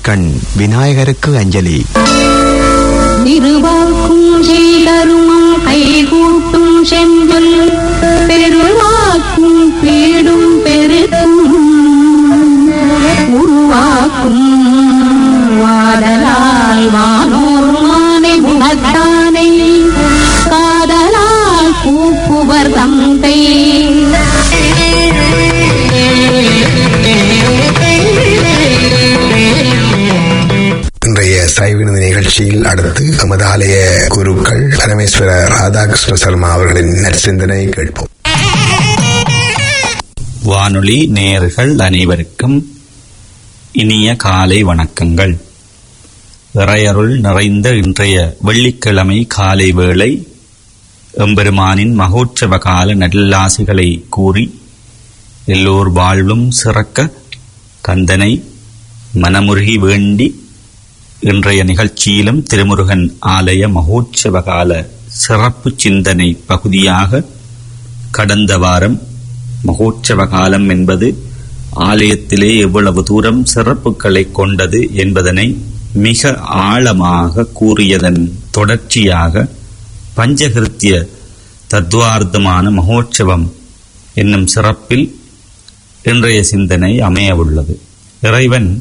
கண் விநாயகருக்கு அஞ்சலி திருவாக்கும் செய்தருமம் கைகூட்டும் செஞ்சொல் பெருவாக்கும் பீடும் பெருக்கும் உருவாக்கும் வாடலால் வானோர் மானை குணத்தானை காதலால் கூப்புவர் தந்தை இன்றைய சைவினது நிகழ்ச்சியில் அடுத்து நமது ஆலய குருக்கள் பரமேஸ்வர ராதாகிருஷ்ண சர்மா அவர்களின் நற்சிந்தனை கேட்போம் வானொலி நேயர்கள் அனைவருக்கும் இனிய காலை வணக்கங்கள் இறையருள் நிறைந்த இன்றைய வெள்ளிக்கிழமை காலை வேளை எம்பெருமானின் மகோற்சவ கால நல்லாசிகளை கூறி எல்லோர் வாழ்வும் சிறக்க கந்தனை மனமுருகி வேண்டி இன்றைய நிகழ்ச்சியிலும் திருமுருகன் ஆலய மகோற்சவ கால சிறப்பு சிந்தனை பகுதியாக கடந்த வாரம் மகோற்சவ காலம் என்பது ஆலயத்திலே எவ்வளவு தூரம் சிறப்புகளை கொண்டது என்பதனை மிக ஆழமாக கூறியதன் தொடர்ச்சியாக பஞ்சகிருத்திய தத்துவார்த்தமான மகோற்சவம் என்னும் சிறப்பில் இன்றைய சிந்தனை அமையவுள்ளது இறைவன்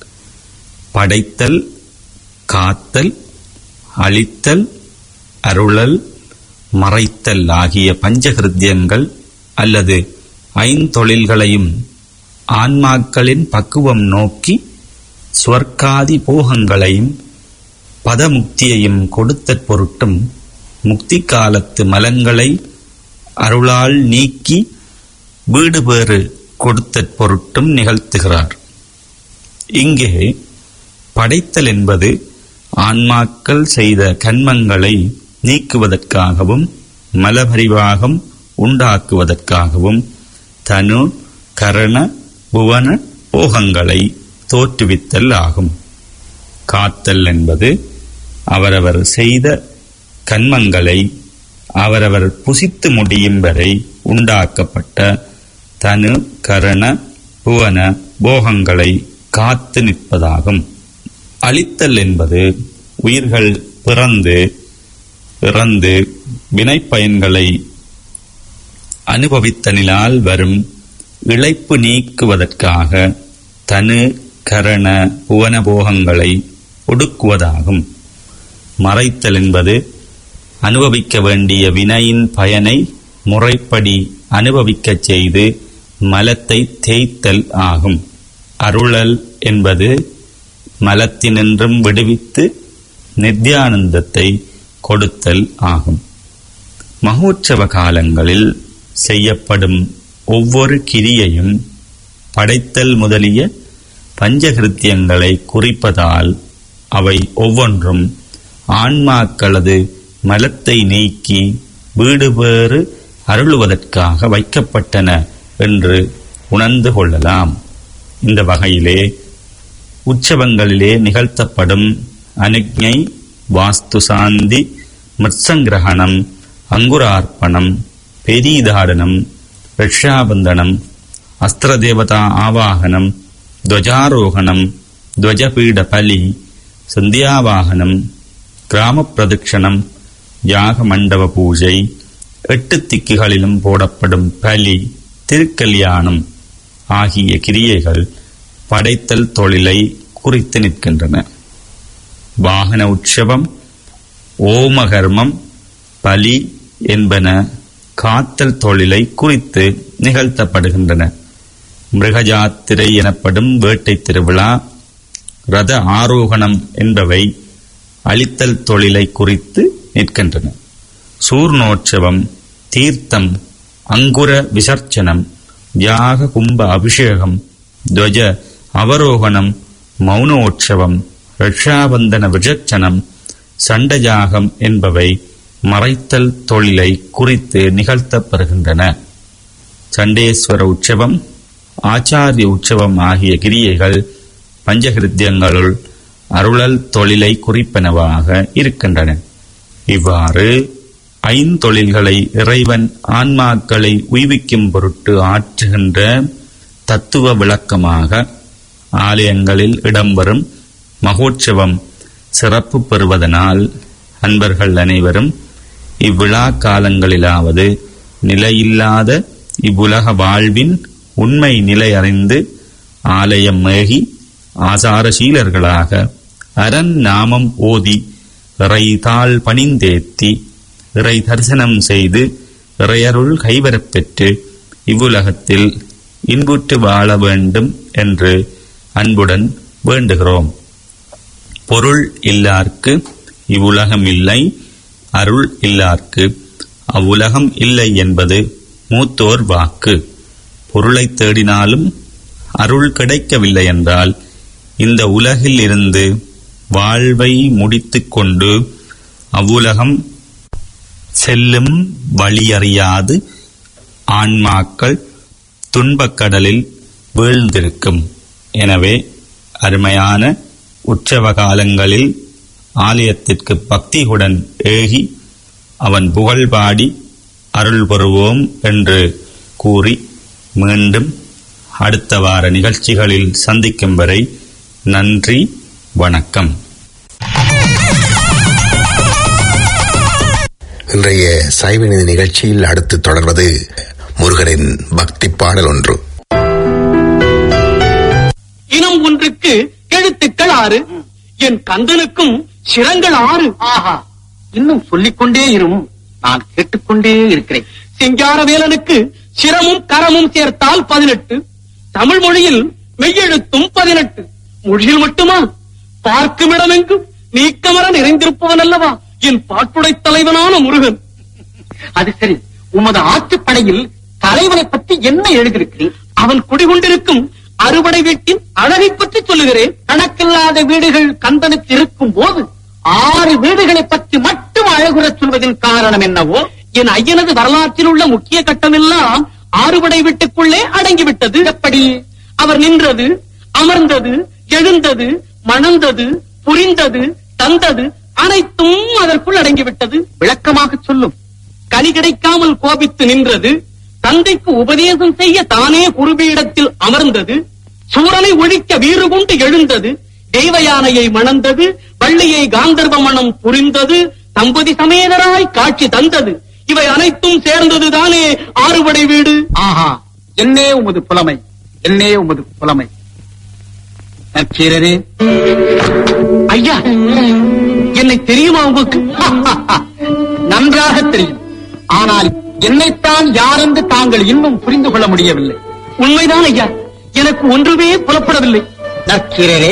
படைத்தல் காத்தல் அழித்தல் அருளல் மறைத்தல் ஆகிய பஞ்சகிருத்தியங்கள் அல்லது ஐந்தொழில்களையும் ஆன்மாக்களின் பக்குவம் நோக்கி ஸ்வர்க்காதி போகங்களையும் பதமுக்தியையும் கொடுத்த பொருட்டும் முக்தி காலத்து மலங்களை அருளால் நீக்கி வீடு பேறு கொடுத்த பொருட்டும் நிகழ்த்துகிறார் இங்கே படைத்தல் என்பது ஆன்மாக்கள் செய்த கன்மங்களை நீக்குவதற்காகவும் மலபரிவாகம் உண்டாக்குவதற்காகவும் தனு கரண புவன போகங்களை தோற்றுவித்தல் ஆகும் காத்தல் என்பது அவரவர் செய்த கன்மங்களை அவரவர் புசித்து முடியும் வரை உண்டாக்கப்பட்ட தனு கரண புவன போகங்களை காத்து நிற்பதாகும் அழித்தல் என்பது உயிர்கள் பிறந்து இறந்து வினைப்பயன்களை அனுபவித்தலினால் வரும் இழைப்பு நீக்குவதற்காக தனு கரண புவனபோகங்களை ஒடுக்குவதாகும் மறைத்தல் என்பது அனுபவிக்க வேண்டிய வினையின் பயனை முறைப்படி அனுபவிக்கச் செய்து மலத்தை தேய்த்தல் ஆகும் அருளல் என்பது மலத்தினின்றும் விடுவித்து நித்யானந்தத்தை கொடுத்தல் ஆகும் மகோற்சவ காலங்களில் செய்யப்படும் ஒவ்வொரு கிரியையும் படைத்தல் முதலிய பஞ்சகிருத்தியங்களை குறிப்பதால் அவை ஒவ்வொன்றும் ஆன்மாக்களது மலத்தை நீக்கி வீடு பேறு அருளுவதற்காக வைக்கப்பட்டன என்று உணர்ந்து கொள்ளலாம் இந்த வகையிலே உற்சவங்களிலே நிகழ்த்தப்படும் அனுஜை வாஸ்து சாந்தி மிருத்சங்கிரகணம் அங்குரார்ப்பணம் பெரீதாடனம் ரக்ஷாபந்தனம் அஸ்திரதேவதா ஆவாகனம் துவஜாரோகணம் துவஜபீட பலி சந்தியாவாகனம் கிராம பிரதட்சணம் யாக மண்டப பூஜை எட்டு திக்குகளிலும் போடப்படும் பலி திருக்கல்யாணம் ஆகிய கிரியைகள் படைத்தல் தொழிலை குறித்து நிற்கின்றன வாகன உற்சவம் ஓமகர்மம் பலி என்பன காத்தல் தொழிலை குறித்து நிகழ்த்தப்படுகின்றன மிருகஜாத்திரை எனப்படும் வேட்டை திருவிழா ரத ஆரோகணம் என்பவை அழித்தல் தொழிலை குறித்து நிற்கின்றன சூர்ணோற்சவம் தீர்த்தம் அங்குர விசர்ச்சனம் யாக கும்ப அபிஷேகம் துவஜ அவரோகணம் மௌனோற்சவம் ரக்ஷாபந்தன விஜச்சனம் சண்டஜாகம் என்பவை மறைத்தல் தொழிலை குறித்து நிகழ்த்தப்படுகின்றன சண்டேஸ்வர உற்சவம் ஆச்சாரிய உற்சவம் ஆகிய கிரியைகள் பஞ்சகிருத்தியங்களுள் அருளல் தொழிலை குறிப்பனவாக இருக்கின்றன இவ்வாறு ஐந்தொழில்களை இறைவன் ஆன்மாக்களை உய்விக்கும் பொருட்டு ஆற்றுகின்ற தத்துவ விளக்கமாக ஆலயங்களில் இடம்பெறும் மகோற்சவம் சிறப்பு பெறுவதனால் அன்பர்கள் அனைவரும் இவ்விழா காலங்களிலாவது நிலையில்லாத இவ்வுலக வாழ்வின் உண்மை நிலை அறிந்து ஆலயம் மேகி ஆசாரசீலர்களாக அரண் நாமம் ஓதி இறைதாள் பணிந்தேத்தி இறை தரிசனம் செய்து இறையருள் கைவரப் பெற்று இவ்வுலகத்தில் இன்புற்று வாழ வேண்டும் என்று அன்புடன் வேண்டுகிறோம் பொருள் இல்லார்க்கு இவ்வுலகம் இல்லை அருள் இல்லார்க்கு அவ்வுலகம் இல்லை என்பது மூத்தோர் வாக்கு பொருளைத் தேடினாலும் அருள் கிடைக்கவில்லை என்றால் இந்த உலகில் இருந்து வாழ்வை முடித்துக் கொண்டு அவ்வுலகம் செல்லும் வழியறியாது ஆன்மாக்கள் துன்பக்கடலில் வீழ்ந்திருக்கும் எனவே அருமையான உற்சவ காலங்களில் ஆலயத்திற்கு பக்தியுடன் ஏகி அவன் புகழ் பாடி அருள் பெறுவோம் என்று கூறி மீண்டும் அடுத்த வார நிகழ்ச்சிகளில் சந்திக்கும் வரை நன்றி வணக்கம் இன்றைய சைவநிதி நிகழ்ச்சியில் அடுத்து தொடர்வது முருகனின் பக்தி பாடல் ஒன்று இனம் ஒன்றுக்கு எழுத்துக்கள் ஆறு என் கந்தனுக்கும் சிரங்கள் ஆறு ஆஹா இன்னும் சொல்லிக்கொண்டே இரும் நான் கேட்டுக்கொண்டே இருக்கிறேன் சிங்காரவேலனுக்கு சிரமும் கரமும் சேர்த்தால் பதினெட்டு தமிழ் மொழியில் மெய்யெழுத்தும் பதினெட்டு மொழியில் மட்டுமா பார்க்கும் இடமெங்கும் நீக்கமர நிறைந்திருப்பவன் அல்லவா என் பாட்டுடை தலைவனான முருகன் அது சரி உமது ஆற்றுப்படையில் தலைவனை பற்றி என்ன எழுதியிருக்கிறேன் அவன் குடிகொண்டிருக்கும் அறுபடை வீட்டின் அழகை பற்றி சொல்லுகிறேன் கணக்கில்லாத வீடுகள் கந்தனுக்கு இருக்கும் போது ஆறு வீடுகளை பற்றி மட்டும் அழகுறச் சொல்வதின் காரணம் என்னவோ என் ஐயனது வரலாற்றில் உள்ள முக்கிய கட்டமெல்லாம் ஆறுபடை வீட்டுக்குள்ளே அடங்கிவிட்டது எப்படி அவர் நின்றது அமர்ந்தது எழுந்தது மணந்தது புரிந்தது தந்தது அனைத்தும் அதற்குள் அடங்கிவிட்டது விளக்கமாக சொல்லும் கனி கிடைக்காமல் கோபித்து நின்றது தந்தைக்கு உபதேசம் செய்ய தானே குருபீடத்தில் அமர்ந்தது சூரனை ஒழிக்க வீறு கொண்டு எழுந்தது தெய்வ யானையை மணந்தது வள்ளியை காந்தர்வ மணம் புரிந்தது தம்பதி சமேதராய் காட்சி தந்தது இவை அனைத்தும் சேர்ந்தது தானே ஆறுபடை வீடு ஆஹா என்னே உமது புலமை என்னே உமது புலமை நற்சீரரே ஐயா என்னை தெரியுமா உங்களுக்கு நன்றாக தெரியும் ஆனால் என்னைத்தான் யாரென்று தாங்கள் இன்னும் புரிந்து கொள்ள முடியவில்லை உண்மைதான் ஐயா எனக்கு ஒன்றுமே புலப்படவில்லை நற்சீரரே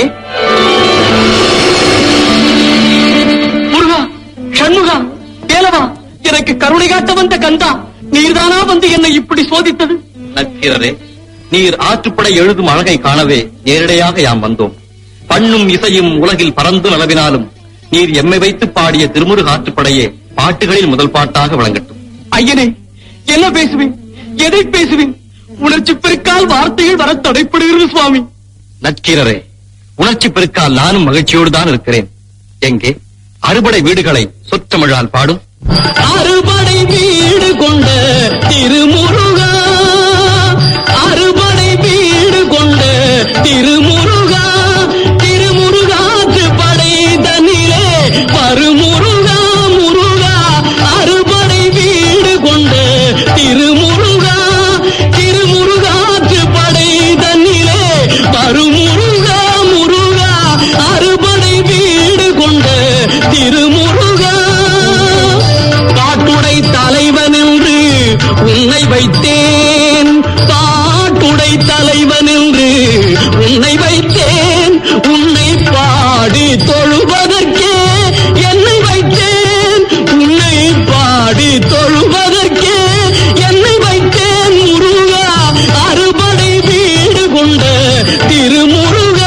முருகா சண்முகா வேலவா எனக்கு கருணை காட்ட வந்த கந்தா நீர்தானா வந்து என்னை இப்படி சோதித்தது நக்கீரரே நீர் ஆற்றுப்படை எழுதும் அழகை காணவே நேரடியாக யாம் வந்தோம் பண்ணும் இசையும் உலகில் பறந்து நலவினாலும் நீர் எம்மை வைத்து பாடிய திருமுருக ஆற்றுப்படையே பாட்டுகளில் முதல் பாட்டாக விளங்கட்டும் ஐயனே என்ன பேசுவேன் எதை பேசுவேன் உணர்ச்சி பெருக்கால் வார்த்தைகள் வர தடைப்படுகிறது சுவாமி நக்கீரரே உணர்ச்சி பெருக்கால் நானும் மகிழ்ச்சியோடு தான் இருக்கிறேன் எங்கே அறுபடை வீடுகளை சொற்றமிழால் பாடும் அறுபடை வீடு கொண்ட திருமுருகா அறுபடை வீடு கொண்ட திருமுருகா திருமுருகாற்று படைதனிலே மறுமுருகா முருகா அறுபடை வீடு கொண்ட திருமுருகா திருமுருகாற்று படைதனிலே மறுமுருகா முருகா அறுபடை வீடு கொண்ட திருமுருகா பாட்டுடை தலைவன் என்று உன்னை வைத்தேன் பாட்டுடை தலைவன் என்று உன்னை வைத்தேன் உன்னை பாடி தொழுவதற்கே என்னை வைத்தேன் உன்னை பாடி தொழுவதற்கே என்னை வைத்தேன் முருகா அறுபடை வீடு கொண்ட திருமுருகா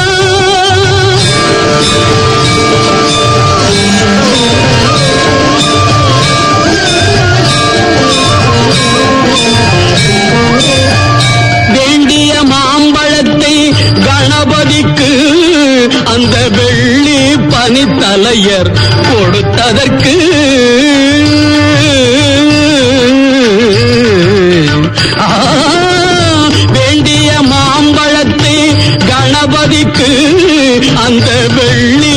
வேண்டிய மாம்பழத்தை கணபதிக்கு அந்த வெள்ளி பனித்தலையர் கொடுத்ததற்கு ஆ, வேண்டிய மாம்பழத்தை கணபதிக்கு அந்த வெள்ளி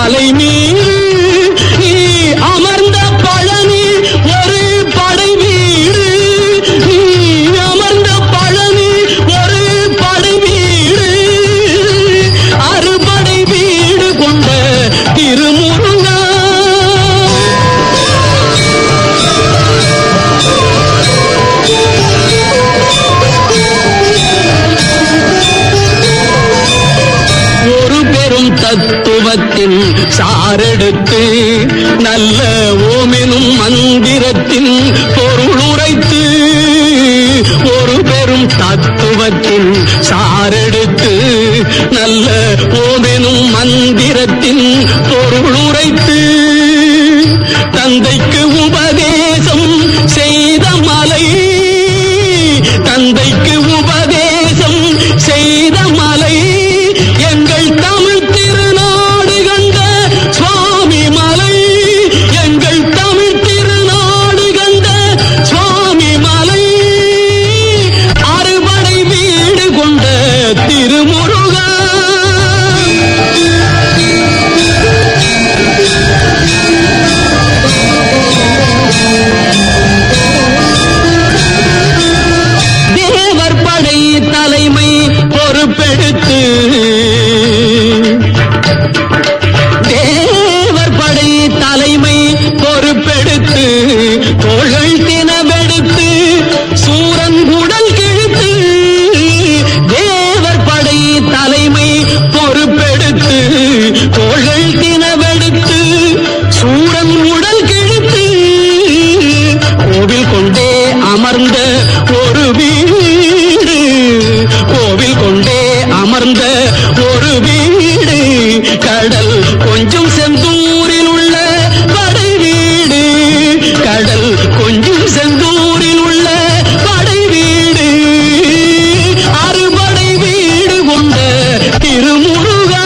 மலை மீது நீ அமர்ந்த பழனி ஒரு படை வீடு நீ அமர்ந்த பழனி ஒரு படை வீடு அறுபடை வீடு கொண்ட திருமுருகா ஒரு பெரும் தத்துவத்தின் சாரெடுத்து நல்ல ஓமெனும் மந்திரத்தின் பொருள் உரைத்து ஒரு பெரும் தத்துவத்தின் சாரெடுத்து நல்ல ஓமெனும் மந்திரத்தின் பொருள் உரைத்து தந்தைக்கு உபதேசம் செய்த மலை தந்தைக்கு உபதேசம் செய்த மலை எங்கள் தமிழ் திருநாடு கண்ட சுவாமி மலை எங்கள் தமிழ் திருநாடு கண்ட சுவாமி மலை அறுபடை வீடு கொண்ட திருமுருகா தேவர் படை தலைமை பொறுப்பெடுத்து தேவர் படை தலைமை பொறுப்பெடுத்து தோள்கள் தினவெடுத்து சூரன் உடல் கிழித்து தேவர் படை தலைமை பொறுப்பெடுத்து தோள்கள் தினவெடுத்து சூரன் உடல் கிழித்து கோவில் கொண்டே அமர்ந்த ஒரு வீடு கோவில் கொண்டே அமர்ந்த ஒரு வீடு கடல் கொஞ்சம் செந்தூரில் உள்ள படை வீடு கடல் கொஞ்சம் செந்தூரில் உள்ள படை வீடு அறுபடை வீடு கொண்ட திருமுருகா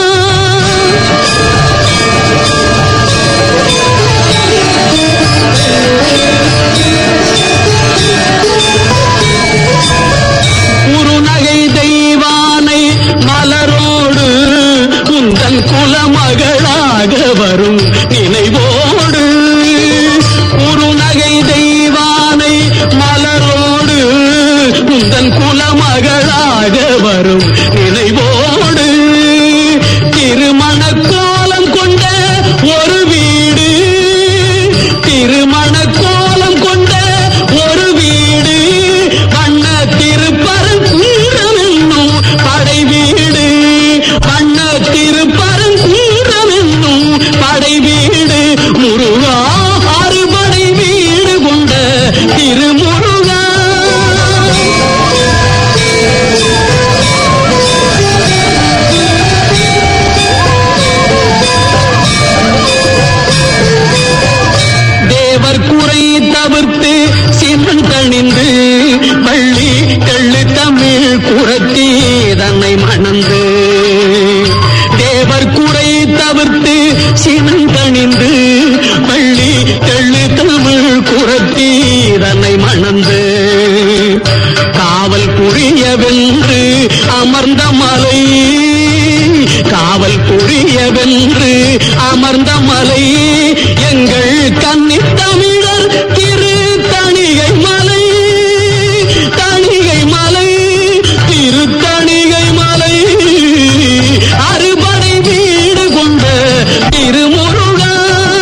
குறுநகை தெய்வானை மலரோடு குந்தன் குலமகளாக வரும் நினைவோடு குறுநகை தெய்வானை மலரோடு குந்தன் குலமகளாக வரும் நினைவோடு திருமண கோலம் கொண்ட ஒரு வீடு திருமண கோலம் கொண்ட ஒரு வீடு வண்ண திருப்பரங்குன்றம் என்னும் படை வீடு வண்ண திருப்பரங்குன்றம் என்னும் படை வீடு முருகா அறுபடை வீடு கொண்ட திருமுருகா தேவர் குறை தவிர்த்து சிவன் தணிந்து வள்ளி தெள்ளு தமிழ் குரத்தி தன்னை மணந்து தேவர் குறை தவிர்த்து சிவன் தணிந்து வள்ளி தெள்ளு தமிழ் குரத்தி தன்னை மணந்து காவல் புரியவென்று அமர்ந்த மலை காவல் புரியவென்று அமர்ந்த மலை எங்கள் கன்னி தமிழர் திரு தணிகை மலை தணிகை மலை திரு தணிகை மலை அறுபடை வீடு கொண்ட திருமுருகா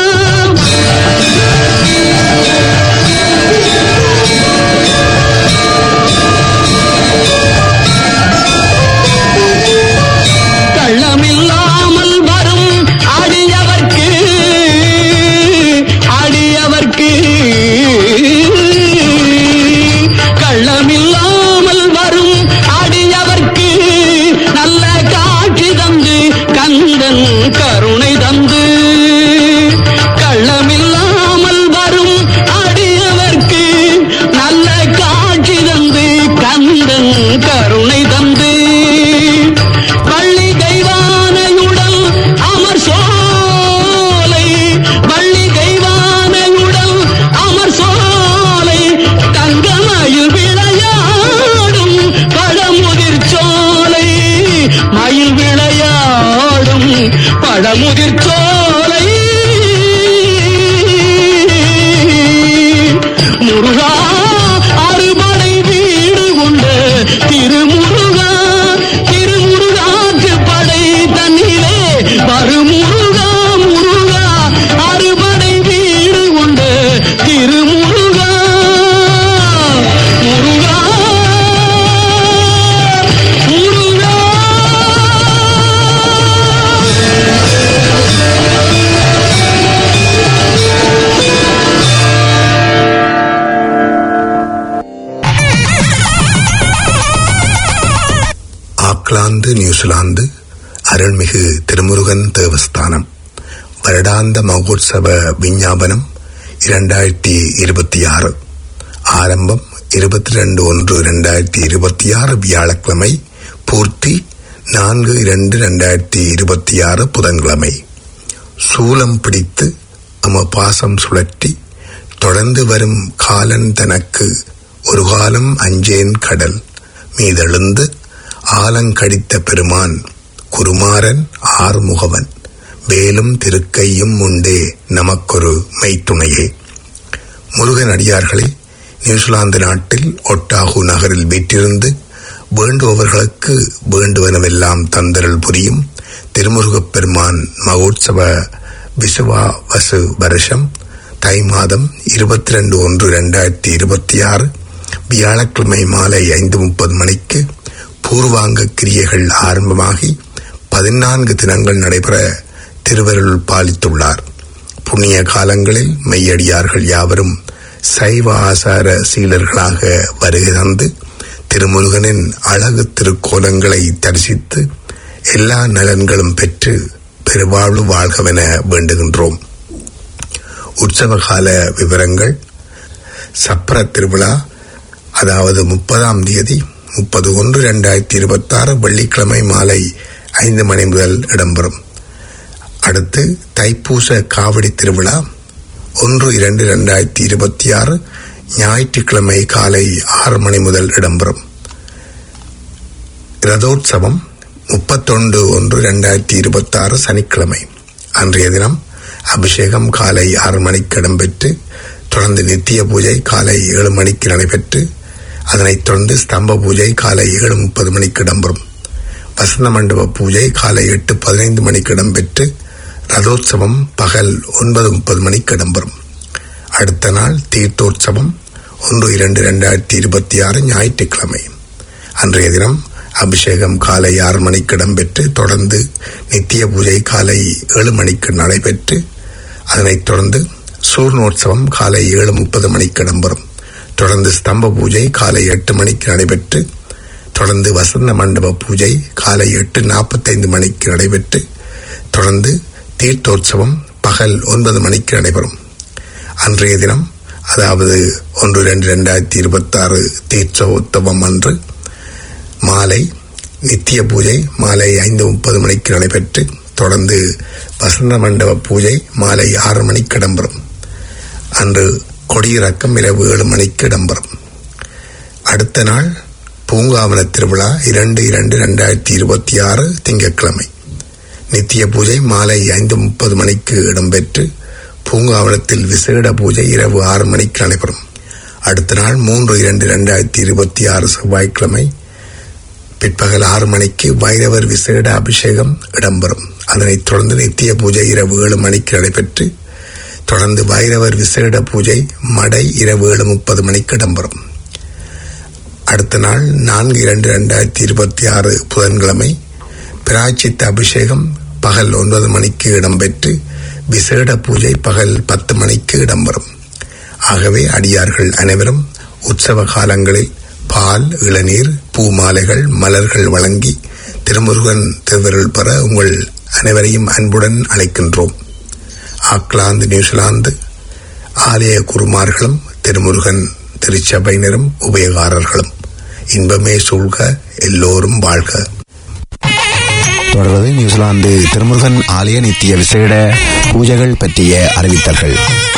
கள்ளமில்லாமல் வரும் அடியவர்க்கு அடியவர்க்கு பழமுதிர் சோலை முருகா அறுபடை வீடு கொண்ட திருமுருகா திருமுருகாற்று படை தன்னிலே வருமுருகா முருகா அறுபடை வீடு கொண்ட திருமுருகா முருகா முருகா ஆக்லாந்து நியூசிலாந்து அருள்மிகு திருமுருகன் தேவஸ்தானம் வருடாந்த மகோத்சவ விஞ்ஞாபனம் இரண்டாயிரத்தி இருபத்தி ஆறு ஆரம்பம் இருபத்தி ரெண்டு ஒன்று இரண்டாயிரத்தி இருபத்தி ஆறு வியாழக்கிழமை பூர்த்தி நான்கு இரண்டு இரண்டாயிரத்தி இருபத்தி ஆறு புதன்கிழமை சூலம் பிடித்து அம பாசம் சுழற்றி தொடர்ந்து வரும் காலன் தனக்கு ஒரு காலம் அஞ்சேன் கடல் மீதெழுந்து ஆலங்கடித்த பெருமான் குருமாரன் ஆறுமுகவன் வேலும் திருக்கையும் உண்டே நமக்கொரு மெய்த்துணையே முருகன் அடியார்களே நியூசிலாந்து நாட்டில் ஒட்டாகு நகரில் வீற்றிருந்து வேண்டுபவர்களுக்கு வேண்டுவனவெல்லாம் தந்தரல் புரியும் திருமுருகப் பெருமான் மகோத்சவ விசுவா வசு வருஷம் தை மாதம் இருபத்தி ரெண்டு ஒன்று இரண்டாயிரத்தி இருபத்தி ஆறு வியாழக்கிழமை மாலை ஐந்து முப்பது மணிக்கு பூர்வாங்க கிரியைகள் ஆரம்பமாகி பதினான்கு தினங்கள் நடைபெற திருவருள் பாலித்துள்ளார் புண்ணிய காலங்களில் மெய்யடியார்கள் யாவரும் சைவ ஆசார சீலர்களாக வருகை தந்து திருமுருகனின் அழகு திருக்கோலங்களை தரிசித்து எல்லா நலன்களும் பெற்று பெருவாழ்வு வாழ்கவென வேண்டுகின்றோம் உற்சவ கால விவரங்கள் சப்பர திருவிழா அதாவது முப்பதாம் தேதி முப்பது ஒன்று இரண்டாயிரத்தி இருபத்தி ஆறு வெள்ளிக்கிழமை மாலை ஐந்து மணி முதல் இடம்பெறும் அடுத்து தைப்பூச காவடி திருவிழா ஒன்று இரண்டு இரண்டாயிரத்தி இருபத்தி ஆறு ஞாயிற்றுக்கிழமை காலை ஆறு மணி முதல் இடம்பெறும் ரதோற்சவம் முப்பத்தொன்று ஒன்று இரண்டாயிரத்தி இருபத்தி ஆறு சனிக்கிழமை அன்றைய தினம் அபிஷேகம் காலை ஆறு மணிக்கு இடம்பெற்று தொடர்ந்து நித்திய பூஜை காலை ஏழு மணிக்கு நடைபெற்று அதனைத் தொடர்ந்து ஸ்தம்ப பூஜை காலை ஏழு முப்பது மணிக்கு இடம்பெறும் வசந்த மண்டப பூஜை காலை எட்டு பதினைந்து மணிக்கு இடம்பெற்று ரதோற்சவம் பகல் ஒன்பது முப்பது மணிக்கு இடம்பெறும் அடுத்த நாள் தீர்த்தோற்சவம் ஒன்று இரண்டு இரண்டாயிரத்தி இருபத்தி ஆறு ஞாயிற்றுக்கிழமை அன்றைய தினம் அபிஷேகம் காலை ஆறு மணிக்கு இடம்பெற்று தொடர்ந்து நித்திய பூஜை காலை ஏழு மணிக்கு நடைபெற்று அதனைத் தொடர்ந்து சூர்ணோற்சவம் காலை ஏழு முப்பது மணிக்கு இடம்பெறும் தொடர்ந்து ஸ்தம்ப பூஜை காலை எட்டு மணிக்கு நடைபெற்று தொடர்ந்து வசந்த மண்டப பூஜை காலை எட்டு நாற்பத்தைந்து மணிக்கு நடைபெற்று தொடர்ந்து தீர்த்தோற்சவம் பகல் ஒன்பது மணிக்கு நடைபெறும் அன்றைய தினம் அதாவது ஒன்று ரெண்டு ரெண்டாயிரத்தி இருபத்தி ஆறு தீர்த்தோத்தவம் அன்று மாலை நித்திய பூஜை மாலை ஐந்து முப்பது மணிக்கு நடைபெற்று தொடர்ந்து வசந்த மண்டப பூஜை மாலை ஆறு மணிக்கு இடம்பெறும் அன்று கொடியிறக்கம் இரவு ஏழு மணிக்கு இடம்பெறும் அடுத்த நாள் பூங்காவன திருவிழா இரண்டு இரண்டு இரண்டாயிரத்தி இருபத்தி ஆறு திங்கட்கிழமை நித்திய பூஜை மாலை ஐந்து முப்பது மணிக்கு இடம்பெற்று பூங்காவனத்தில் விசேட பூஜை இரவு ஆறு மணிக்கு நடைபெறும் அடுத்த நாள் மூன்று இரண்டு இரண்டாயிரத்தி இருபத்தி ஆறு செவ்வாய்க்கிழமை பிற்பகல் ஆறு மணிக்கு வைரவர் விசேட அபிஷேகம் இடம்பெறும் அதனைத் தொடர்ந்து நித்திய பூஜை இரவு ஏழு மணிக்கு நடைபெற்று தொடர்ந்து வைரவர் விசேட பூஜை மடை இரவு ஏழு முப்பது மணிக்கு இடம்பெறும் அடுத்த நாள் நான்கு இரண்டு இரண்டாயிரத்தி இருபத்தி ஆறு புதன்கிழமை பிராய்ச்சித்த அபிஷேகம் பகல் ஒன்பது மணிக்கு இடம்பெற்று விசேட பூஜை பகல் பத்து மணிக்கு இடம்பெறும் ஆகவே அடியார்கள் அனைவரும் உற்சவ காலங்களில் பால் இளநீர் பூ மாலைகள் மலர்கள் வழங்கி திருமுருகன் திருவருள் பெற உங்கள் அனைவரையும் அன்புடன் அழைக்கின்றோம் ஆக்லாந்து நியூசிலாந்து ஆலய குருமார்களும் திருமுருகன் திருச்சபையினரும் உபயகாரர்களும் இன்பமே சூழ்க எல்லோரும் வாழ்க தொடர்வது நியூசிலாந்து திருமுருகன் ஆலய நித்திய விசேட பூஜைகள் பற்றிய அறிவித்தல்கள்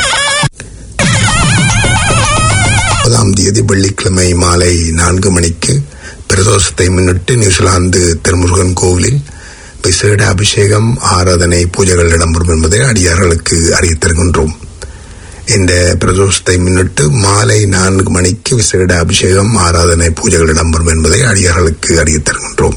முப்பதாம் தேதி வெள்ளிக்கிழமை மாலை நான்கு மணிக்கு பிரதோஷத்தை முன்னிட்டு நியூசிலாந்து திருமுருகன் கோவிலில் விசேட அபிஷேகம் ஆராதனை பூஜைகள் இடம்பெறும் என்பதை அடியார்களுக்கு அறிவித்திருக்கின்றோம் இந்த பிரதோஷத்தை முன்னிட்டு மாலை நான்கு மணிக்கு விசேட அபிஷேகம் ஆராதனை பூஜைகள் இடம்பெறும் என்பதை அடியார்களுக்கு அறிவித்திருக்கின்றோம்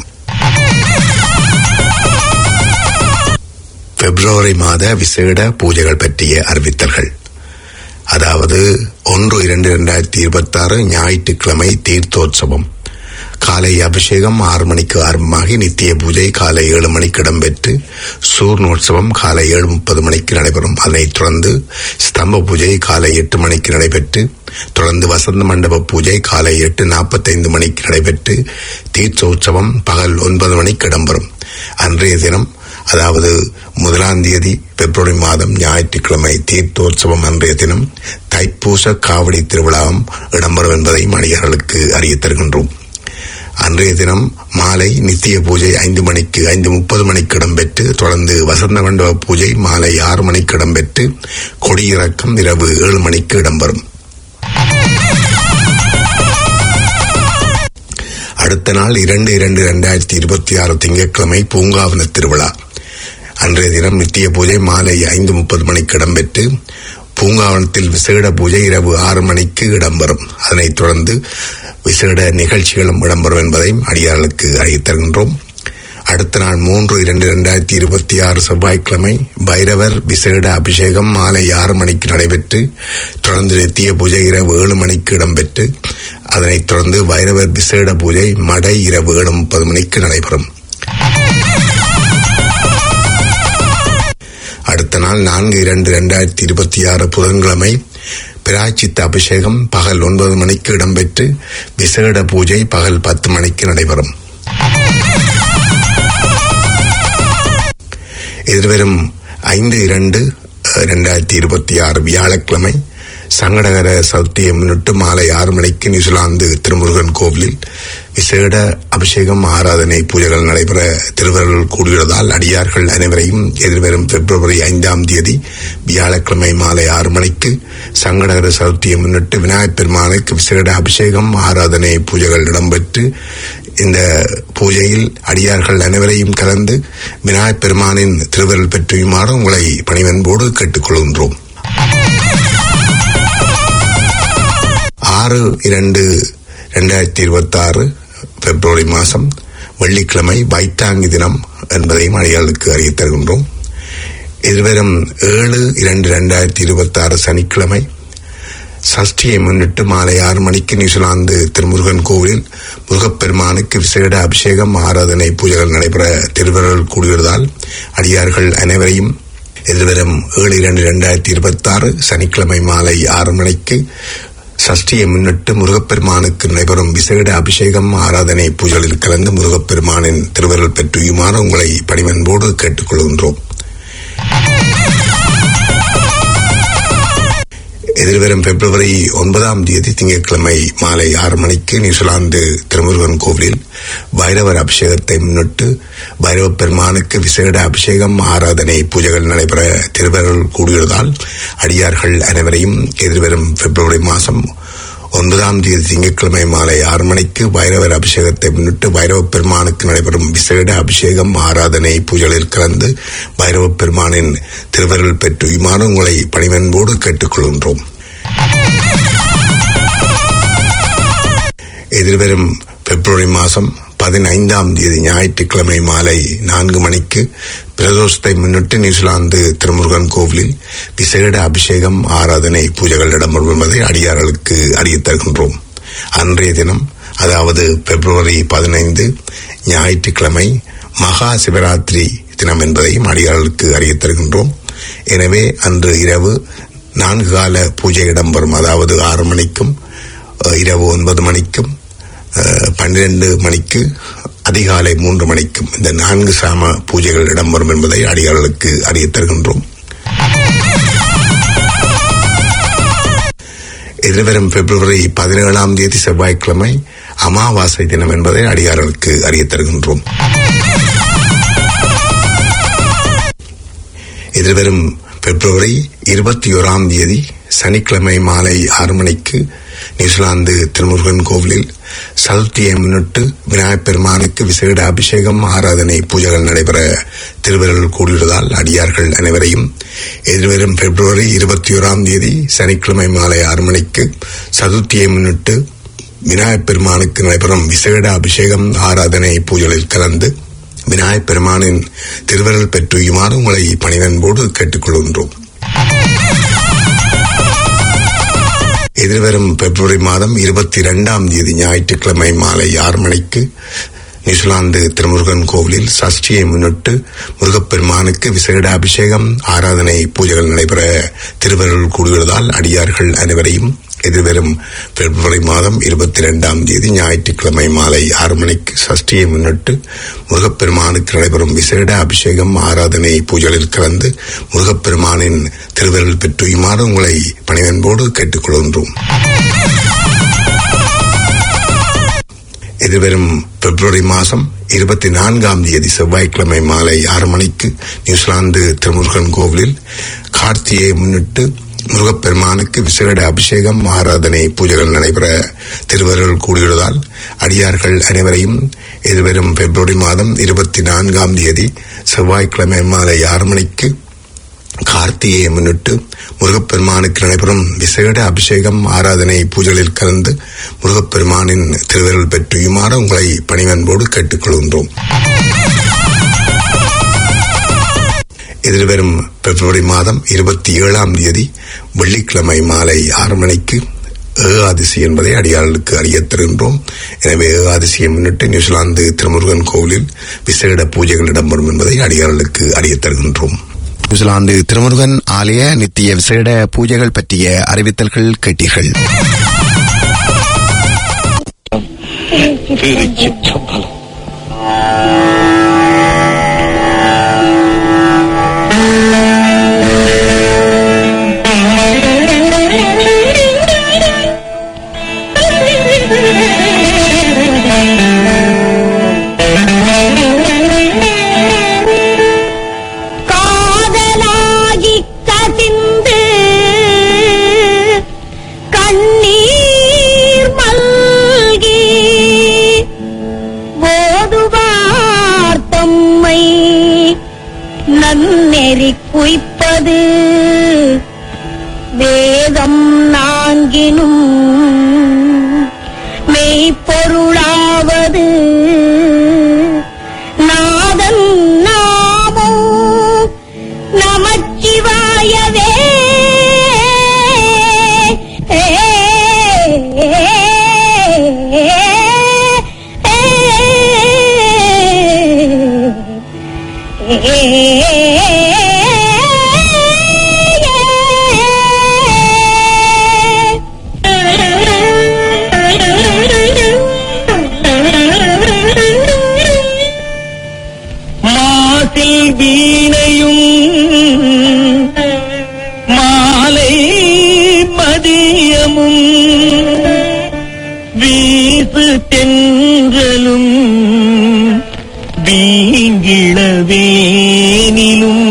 பிப்ரவரி மாத விசேட பூஜைகள் பற்றிய அறிவித்தல்கள் அதாவது ஒன்று இரண்டு இரண்டாயிரத்தி இருபத்தி ஆறு ஞாயிற்றுக்கிழமை தீர்த்தோற்சவம் காலை அபிஷேகம் ஆறு மணிக்கு ஆரம்பமாகி நித்திய பூஜை காலை ஏழு மணிக்கு இடம்பெற்று சூர்ணோற்சவம் காலை ஏழு முப்பது மணிக்கு நடைபெறும் அதனைத் தொடர்ந்து ஸ்தம்ப பூஜை காலை எட்டு மணிக்கு நடைபெற்று தொடர்ந்து வசந்த மண்டப பூஜை காலை எட்டு நாற்பத்தைந்து மணிக்கு நடைபெற்று தீர்த்தோற்சவம் பகல் ஒன்பது மணிக்கு இடம்பெறும் அன்றைய தினம் அதாவது முதலாம் தேதி பிப்ரவரி மாதம் ஞாயிற்றுக்கிழமை தீர்த்தோற்சவம் அன்றைய தினம் தைப்பூச காவடி திருவிழாவும் இடம்பெறும் என்பதையும் அடியார்களுக்கு அறிய தருகின்றோம் அன்றைய தினம் மாலை நித்திய பூஜை ஐந்து மணிக்கு ஐந்து முப்பது மணிக்கு இடம்பெற்று தொடர்ந்து வசந்த மண்டப பூஜை மாலை ஆறு மணிக்கு இடம்பெற்று கொடியிறக்கம் இரவு ஏழு மணிக்கு இடம்பெறும் அடுத்த நாள் இரண்டு இரண்டு இரண்டாயிரத்தி இருபத்தி ஆறு திங்கட்கிழமை பூங்காவன திருவிழா அன்றைய தினம் நித்திய பூஜை மாலை ஐந்து முப்பது மணிக்கு இடம்பெற்று பூங்காவனத்தில் விசேட பூஜை இரவு ஆறு மணிக்கு இடம்பெறும் அதனைத் தொடர்ந்து விசேட நிகழ்ச்சிகளும் இடம்பெறும் என்பதையும் அடியார்களுக்கு அறிவித்தருகின்றோம் அடுத்த நாள் மூன்று இரண்டு இரண்டாயிரத்தி இருபத்தி ஆறு செவ்வாய்க்கிழமை பைரவர் விசேட அபிஷேகம் மாலை ஆறு மணிக்கு நடைபெற்று தொடர்ந்து நித்திய பூஜை இரவு ஏழு மணிக்கு இடம்பெற்று அதனைத் தொடர்ந்து பைரவர் விசேட பூஜை மடை இரவு ஏழு முப்பது மணிக்கு நடைபெறும் அடுத்த நாள் நான்கு இரண்டு இரண்டாயிரத்தி இருபத்தி ஆறு புதன்கிழமை பிராய்ச்சித்த அபிஷேகம் பகல் ஒன்பது மணிக்கு இடம்பெற்று விசேட பூஜை பகல் பத்து மணிக்கு நடைபெறும் எதிர்வரும் ஐந்து இரண்டு இரண்டாயிரத்தி இருபத்தி ஆறு வியாழக்கிழமை சங்கடகர சதுர்த்தியை முன்னிட்டு மாலை ஆறு மணிக்கு நியூசிலாந்து திருமுருகன் கோவிலில் விசேட அபிஷேகம் ஆராதனை பூஜைகள் நடைபெற திருவருள் கூடியுள்ளதால் அடியார்கள் அனைவரையும் எதிர்வரும் பிப்ரவரி ஐந்தாம் தேதி வியாழக்கிழமை மாலை ஆறு மணிக்கு சங்கடகர சதுர்த்தியை முன்னிட்டு விநாயகப் பெருமானுக்கு விசேட அபிஷேகம் ஆராதனை பூஜைகள் இடம்பெற்று இந்த பூஜையில் அடியார்கள் அனைவரையும் கலந்து விநாயகப் பெருமானின் திருவருள் பெற்றியுமாறு உங்களை பணிவன்போடு கேட்டுக்கொள்கின்றோம் ஆறு இரண்டு இரண்டாயிரத்தி இருபத்தி ஆறு பிப்ரவரி மாதம் வெள்ளிக்கிழமை வைத்தாங்கி தினம் என்பதையும் அடியாளுக்கு அறிவித் தருகின்றோம் எதிர்வரும் ஏழு இரண்டு இரண்டாயிரத்தி இருபத்தி ஆறு சனிக்கிழமை சஷ்டியை முன்னிட்டு மாலை ஆறு மணிக்கு நியூசிலாந்து திருமுருகன் கோவிலில் முருகப்பெருமானுக்கு விசேட அபிஷேகம் ஆராதனை பூஜைகள் நடைபெற திருவருள் கூடியுள்ளதால் அடியார்கள் அனைவரையும் எதிர்வரும் ஏழு இரண்டு இரண்டாயிரத்தி இருபத்தி ஆறு சனிக்கிழமை மாலை ஆறு மணிக்கு சஷ்டியை முன்னிட்டு முருகப்பெருமானுக்கு நடைபெறும் விசேட அபிஷேகம் ஆராதனை பூஜைகளில் கலந்து முருகப்பெருமானின் திருவருள் பெற்றியுமாறு உங்களை பணிவன்போடு கேட்டுக்கொள்கின்றோம் எதிர்வரும் பிப்ரவரி ஒன்பதாம் தேதி திங்கட்கிழமை மாலை ஆறு மணிக்கு நியூசிலாந்து திருமுருகன் கோவிலில் பைரவர் அபிஷேகத்தை முன்னிட்டு பைரவ பெருமானுக்கு விசேட அபிஷேகம் ஆராதனை பூஜைகள் நடைபெற திருவருள் கூடியுள்ளதால் அடியார்கள் அனைவரையும் எதிர்வரும் பிப்ரவரி மாதம் ஒன்பதாம் தேதி திங்கட்கிழமை மாலை ஆறு மணிக்கு பைரவர் அபிஷேகத்தை முன்னிட்டு பைரவ பெருமானுக்கு நடைபெறும் விசேட அபிஷேகம் ஆராதனை பூஜைகளில் கலந்து பைரவ பெருமானின் திருவருள் பெற்று இவ்வாறு உங்களை பணிவன்போடு கேட்டுக்கொள்கின்றோம் எதிர்வரும் பிப்ரவரி மாதம் பதினைந்தாம் தேதி ஞாயிற்றுக்கிழமை மாலை நான்கு மணிக்கு பிரதோஷத்தை முன்னிட்டு நியூசிலாந்து திருமுருகன் கோவிலில் விசேட அபிஷேகம் ஆராதனை பூஜைகள் இடம்பெறும் என்பதை அடியார்களுக்கு அறியத் தருகின்றோம் அன்றைய தினம் அதாவது பிப்ரவரி பதினைந்து ஞாயிற்றுக்கிழமை மகா சிவராத்திரி தினம் என்பதையும் அடியார்களுக்கு அறியத் தருகின்றோம் எனவே அன்று இரவு நான்கு கால பூஜை இடம்பெறும் அதாவது ஆறு மணிக்கும் அஹ், இரவு ஒன்பது மணிக்கும் அஹ், பன்னிரண்டு மணிக்கு அதிகாலை மூன்று மணிக்கும் இந்த நான்கு சாம பூஜைகள் இடம்பெறும் என்பதை அடியார்களுக்கு அறியத் தருகின்றோம் எதிர்வரும் பிப்ரவரி பதினேழாம் தேதி செவ்வாய்க்கிழமை அமாவாசை தினம் என்பதை அடியார்களுக்கு அறியத் தருகின்றோம் எதிர்வரும் பிப்ரவரி இருபத்தி ஓராம் தேதி சனிக்கிழமை மாலை ஆறு மணிக்கு நியூசிலாந்து திருமுருகன் கோவிலில் சதுர்த்தியை முன்னிட்டு விநாயகப் பெருமானுக்கு விசேட அபிஷேகம் ஆராதனை பூஜைகள் நடைபெற திருவருள் கூடியுள்ளதால் அடியார்கள் அனைவரையும் எதிர்வரும் பிப்ரவரி இருபத்தி ஓராம் தேதி சனிக்கிழமை மாலை ஆறு மணிக்கு சதுர்த்தியை முன்னிட்டு விநாயகப் பெருமானுக்கு நடைபெறும் விசேட அபிஷேகம் ஆராதனை பூஜைகளில் கலந்து விநாயகப் பெருமானின் திருவருள் பெற்றுயுமாறு உங்களை பணிவன்போடு கேட்டுக்கொள்கின்றோம் எதிர்வரும் பிப்ரவரி மாதம் இருபத்தி இரண்டாம் தேதி ஞாயிற்றுக்கிழமை மாலை ஆறு மணிக்கு நியூசிலாந்து திருமுருகன் கோவிலில் சஷ்டியை முன்னிட்டு முருகப்பெருமானுக்கு விசேட அபிஷேகம் ஆராதனை பூஜைகள் நடைபெற திருவருள் கூடுகிறதால் அடியார்கள் அனைவரையும் எதிர்வரும் பிப்ரவரி மாதம் இருபத்தி இரண்டாம் தேதி ஞாயிற்றுக்கிழமை மாலை ஆறு மணிக்கு சஷ்டியை முன்னிட்டு முருகப்பெருமானுக்கு நடைபெறும் விசேட அபிஷேகம் ஆராதனை பூஜைகளில் கலந்து முருகப்பெருமானின் திருவருள் பெற்றுயுமாறு உங்களை பணிவன்போடு கேட்டுக்கொள்கின்றோம் எதிர்வரும் பிப்ரவரி மாதம் இருபத்தி நான்காம் தேதி செவ்வாய்க்கிழமை மாலை ஆறு மணிக்கு நியூசிலாந்து திருமுருகன் கோவிலில் கார்த்தியை முன்னிட்டு முருகப்பெருமானுக்கு விசேட அபிஷேகம் ஆராதனை பூஜைகள் நடைபெற திருவருள் கூடியுள்ளதால் அடியார்கள் அனைவரையும் எதிர்வரும் பிப்ரவரி மாதம் இருபத்தி நான்காம் தேதி செவ்வாய்க்கிழமை மாலை ஆறு மணிக்கு கார்த்திகையை முன்னிட்டு முருகப்பெருமானுக்கு நடைபெறும் விசேட அபிஷேகம் ஆராதனை பூஜைகளில் கலந்து முருகப்பெருமானின் திருவருள் பெற்றுயுமாறு உங்களை பணிவன்போடு கேட்டுக்கொள்கின்றோம் எதிர்வரும் பிப்ரவரி மாதம் இருபத்தி ஏழாம் தேதி வெள்ளிக்கிழமை மாலை ஆறு மணிக்கு ஏகாதசி என்பதை அடியார்களுக்கு அறியத் தருகின்றோம் எனவே ஏகாதசியை முன்னிட்டு நியூசிலாந்து திருமுருகன் கோவிலில் விசேட பூஜைகள் இடம்பெறும் என்பதை அடியார்களுக்கு அறியத் தருகின்றோம் நியூசிலாந்து திருமுருகன் ஆலய நித்திய விசேட பூஜைகள் பற்றிய அறிவித்தல்கள் கேட்டீர்கள் திருச்சிற்றம்பலம் காதலாகி கசிந்து கண்ணீர் மல்கி ஓதுவார் தம்மை நன்னெறி குய்ப்பது வேதம் நான்கினும் மெய்ப்பொருளாவது நாதன் நாமோ நமச்சிவாயவே மாசில் வீணையும் மாலை மதியமும் வீசு தென்றலும் வீங்கிளவேனிலும்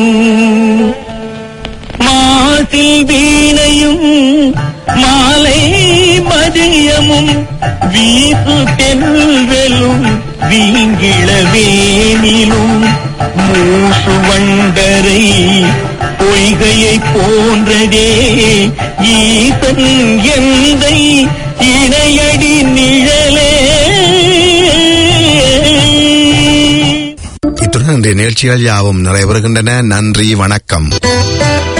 மாசில் வீணையும் மாலை மதியமும் வீசு தென்றலும் வீங்கிளவேனிலும் மூசு வண்டரை பொய்கையை போன்றதே ஈசன் எந்தை இணையடி நிழலே இத்துடன் இன்றைய நிகழ்ச்சிகள் யாவும் நிறைவேறுகின்றன நன்றி வணக்கம்